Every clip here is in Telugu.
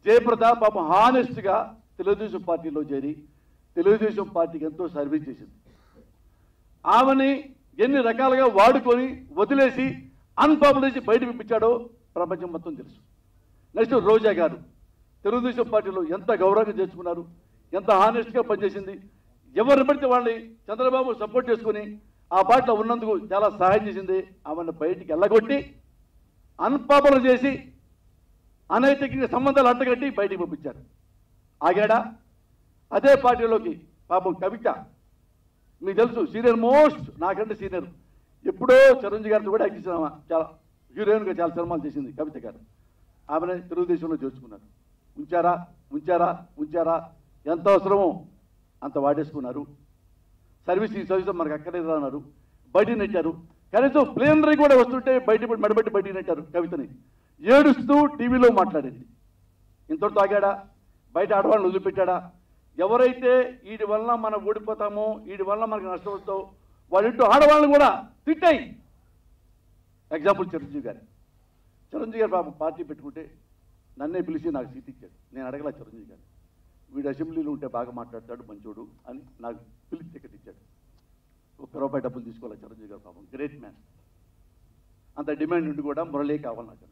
జయప్రద పాపం హానెస్ట్గా తెలుగుదేశం పార్టీలో చేరి తెలుగుదేశం పార్టీకి ఎంతో సర్వీస్ చేసింది ఆమెని ఎన్ని రకాలుగా వాడుకొని వదిలేసి అన్పాపులర్ చేసి బయట పంపించాడో ప్రపంచం మొత్తం తెలుసు నెక్స్ట్ రోజా గారు తెలుగుదేశం పార్టీలో ఎంత గౌరవంగా చేసుకున్నారు ఎంత హానెస్ట్గా పనిచేసింది ఎవరిని పడితే వాళ్ళని చంద్రబాబు సపోర్ట్ చేసుకుని ఆ పార్టీలో ఉన్నందుకు చాలా సహాయం చేసింది ఆమెను బయటికి వెళ్ళగొట్టి అన్పాపులర్ చేసి అనైతికంగా సంబంధాలు అంటగట్టి బయటికి పంపించారు ఆగాడా అదే పార్టీలోకి పాపం కవిత మీకు తెలుసు సీనియర్ మోస్ట్ నాకంటే సీనియర్ ఎప్పుడో చిరంజీవి గారితో కూడా యాక్ట్ చేసిన ఆమె. చాలా హీరోయిన్గా చాలా సినిమాలు చేసింది కవిత గారు ఆమెను తెలుగుదేశంలో చేర్చుకున్నారు ఉంచారా ఉంచారా ఉంచారా ఎంత అవసరమో అంత వాడేసుకున్నారు సర్వీస్ ఈ సర్వీస్ మనకు అక్కర్లేదు అన్నారు బయట నెట్టారు కనీసం ప్లేనరీ కూడా వస్తుంటే బయట మెడబెట్టి బయట నెట్టారు కవితని ఏడుస్తూ టీవీలో మాట్లాడింది ఇంతటితో ఆగాడా బయట ఆడవాళ్ళని వదిలిపెట్టాడా ఎవరైతే వీడి వల్ల మనం ఓడిపోతామో వీడి వల్ల మనకు నష్టం వస్తావు వాళ్ళ ఇంటూ ఆడవాళ్ళని కూడా తిట్టాయి ఎగ్జాంపుల్ చిరంజీవి గారు చిరంజీవి గారు పాపం పార్టీ పెట్టుకుంటే నన్నే పిలిచి నాకు సీట్ ఇచ్చాడు నేను అడగల చిరంజీవి గారు వీడు అసెంబ్లీలో ఉంటే బాగా మాట్లాడతాడు మంచోడు అని నాకు పిలిచి టికెట్ ఇచ్చాడు ఒక్క రూపాయి డబ్బులు తీసుకోవాలి చిరంజీవి గారు పాపం గ్రేట్ మ్యాన్ అంత డిమాండ్ ఉండి కూడా మురళీ కావాలి నాకు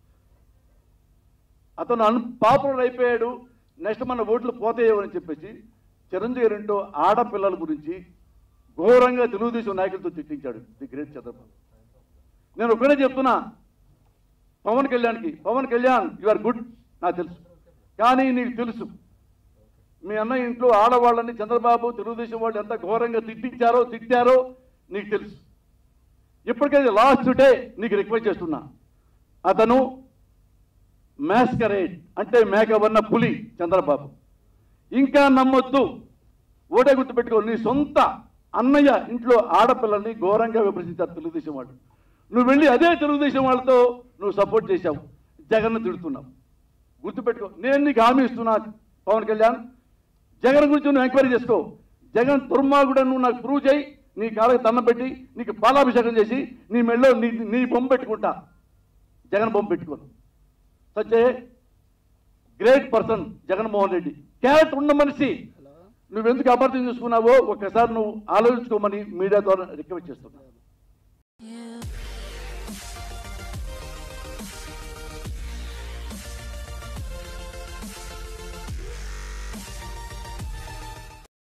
అతను అన్ పాపులర్ అయిపోయాడు నెక్స్ట్ మన ఓట్లు పోతాయో అని చెప్పేసి చిరంజీవి గారు ఏంటో ఆడపిల్లల గురించి ఘోరంగా తెలుగుదేశం నాయకులతో తిట్టించాడు ది గ్రేట్ చంద్రబాబు నేను ఒకటే చెప్తున్నా పవన్ కళ్యాణ్కి Pawan Kalyan you are good నాకు తెలుసు కానీ నీకు తెలుసు మీ అన్న ఇంట్లో ఆడవాళ్ళని చంద్రబాబు తెలుగుదేశం వాళ్ళు ఎంత ఘోరంగా తిట్టించారో తిట్టారో నీకు తెలుసు ఇప్పటికైతే లాస్ట్ డే నీకు రిక్వెస్ట్ చేస్తున్నా అతను మ్యాస్కరేడ్ అంటే మేకవన్న పులి చంద్రబాబు ఇంకా నమ్మొద్దు ఓటే గుర్తుపెట్టుకో నీ సొంత అన్నయ్య ఇంట్లో ఆడపిల్లల్ని ఘోరంగా విమర్శించారు తెలుగుదేశం వాళ్ళు నువ్వు వెళ్ళి అదే తెలుగుదేశం వాళ్ళతో నువ్వు సపోర్ట్ చేశావు జగన్ను తిడుతున్నావు గుర్తుపెట్టుకో నేను నీకు హామీ ఇస్తున్నా పవన్ కళ్యాణ్ జగన్ గురించి నువ్వు ఎంక్వైరీ చేసుకో జగన్ దుర్మార్గుడని నువ్వు నాకు ప్రూవ్ చేయి నీ కాళ్ళకి దండం పెట్టి నీకు పాలాభిషేకం చేసి నీ మెళ్ళో నీ నీ బొమ్మ పెట్టుకుంటా జగన్ బొమ్మ పెట్టుకోను such a great person Jaganmohan Reddy character ఉన్న మనిషి నువ్వెందుకు అపార్థం చేసుకున్నావో ఒక్కసారి నువ్వు ఆలోచించుకోమని మీడియా ద్వారా రిక్వెస్ట్ చేస్తున్నా Yeah.